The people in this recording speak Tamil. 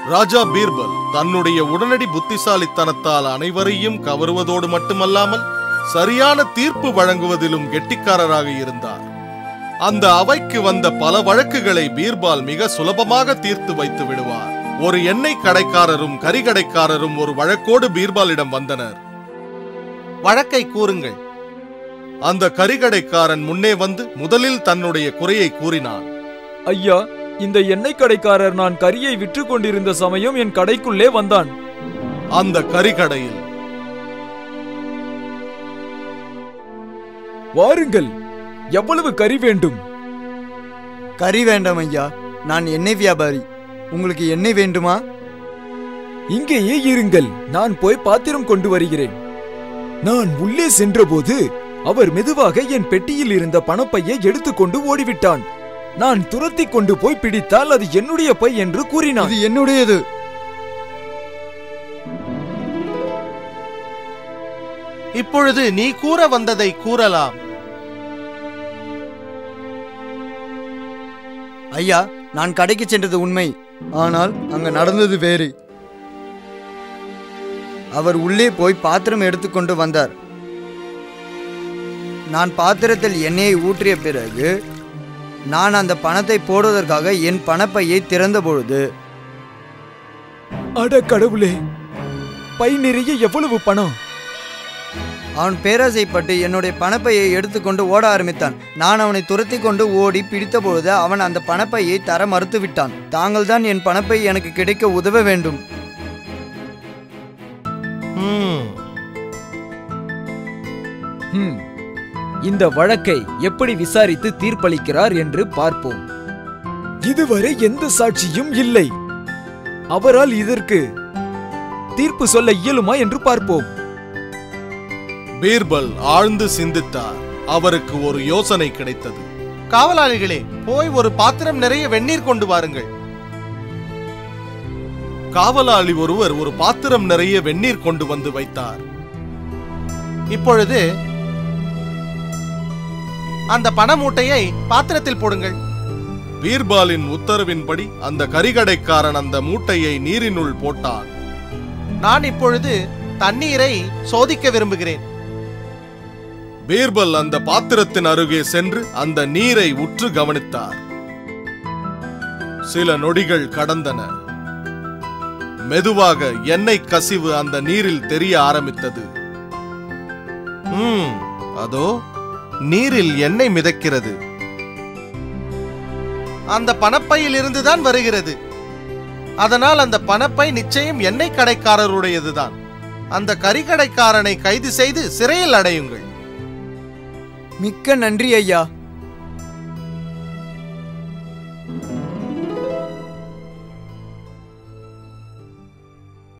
ராஜா பீர்பல் தன்னுடைய உடனடி புத்திசாலித்தனத்தால் அனைவரையும் கவருவதோடு மட்டுமல்லாமல் சரியான தீர்ப்பு வழங்குவதிலும் கெட்டிக்காரராக இருந்தார் அந்த அவைக்கு வந்த பல வழக்குகளை பீர்பால் மிக சுலபமாக தீர்த்து வைத்து விடுவார் ஒரு எண்ணெய் கடைக்காரரும் கறிகடைக்காரரும் ஒரு வழக்கோடு பீர்பாலிடம் வந்தனர் வழக்கை கூறுங்கள் அந்த கறிகடைக்காரன் முன்னே வந்து முதலில் தன்னுடைய குறையை கூறினான் ஐயா இந்த எண்ணெய் கடைக்காரர் நான் கரியை விற்று கொண்டிருந்த சமயம் என் கடைக்குள்ளே வந்தான் அந்த கறிகடையில் வாருங்கள் எவ்வளவு கறி வேண்டும் கறி வேண்டாம் ஐயா நான் எண்ணெய் வியாபாரி உங்களுக்கு எண்ணெய் வேண்டுமா இங்கேயே இருங்கள் நான் போய் பாத்திரம் கொண்டு வருகிறேன் நான் உள்ளே சென்றபோது அவர் மெதுவாக என் பெட்டியில் இருந்த பணப்பையை எடுத்துக்கொண்டு ஓடிவிட்டான் நான் துரத்தி கொண்டு போய் பிடித்தால் அது என்னுடைய பை என்று கூறினான் இது என்னுடையது இப்பொழுது நீ கூற வந்ததை கூறலாம் ஐயா நான் கடைக்கு சென்றது உண்மை ஆனால் அங்க நடந்தது வேறு அவர் உள்ளே போய் பாத்திரம் எடுத்துக்கொண்டு வந்தார் நான் பாத்திரத்தில் எண்ணெயை ஊற்றிய பிறகு நான் அந்த பணத்தை போடுவதற்காக என் பணப்பையை திறந்த பொழுது அட கடவுளே பை நிறைய எவ்வளவு பணம் அவன் பேராசைப்பட்டு என்னுடைய பணப்பையை எடுத்துக்கொண்டு ஓட ஆரம்பித்தான் நான் அவனை துரத்தி கொண்டு ஓடி பிடித்தபொழுது அவன் அந்த பணப்பையை தர மறுத்து விட்டான் தாங்கள் தான் என் பணப்பை எனக்கு கிடைக்க உதவ வேண்டும் ம், ஹம். இந்த வழக்கை எப்படி விசாரித்து தீர்ப்பளிக்கிறார் என்று பார்ப்போம் இதுவரை எந்த சாட்சியும் இல்லை அவரால் இதற்கு தீர்ப்பு சொல்ல இயலுமா என்று பார்ப்போம் பீர்பல் ஆழ்ந்து சிந்தித்தார் அவருக்கு ஒரு யோசனை கிடைத்தது காவலாளிகளே போய் ஒரு பாத்திரம் நிறைய வெந்நீர் கொண்டு வாருங்கள் காவலாளி ஒருவர் ஒரு பாத்திரம் நிறைய வெந்நீர் கொண்டு வந்து வைத்தார் இப்பொழுது அந்த பண மூட்டையை பாத்திரத்தில் போடுங்கள் பீர்பாலின் உத்தரவின்படி அந்த கரிகடைக்காரன் அந்த மூட்டையை நீரினுள் போட்டான் நான் இப்பொழுது தண்ணீரை சோதிக்க விரும்புகிறேன் பீர்பல் அந்த பாத்திரத்தின் அருகே சென்று அந்த நீரை உற்று கவனித்தார் சில நொடிகள் கடந்தன மெதுவாக எண்ணெய் கசிவு அந்த நீரில் தெரிய ஆரம்பித்தது ம் அதோ நீரில் எண்ணெய் மிதக்கிறது அந்த பணப்பையில் இருந்துதான் வருகிறது அதனால் அந்த பணப்பை நிச்சயம் எண்ணெய் கடைக்காரருடையதுதான் அந்த கறிக்கடைக்காரனை கைது செய்து சிறையில் அடையுங்கள் மிக்க நன்றி ஐயா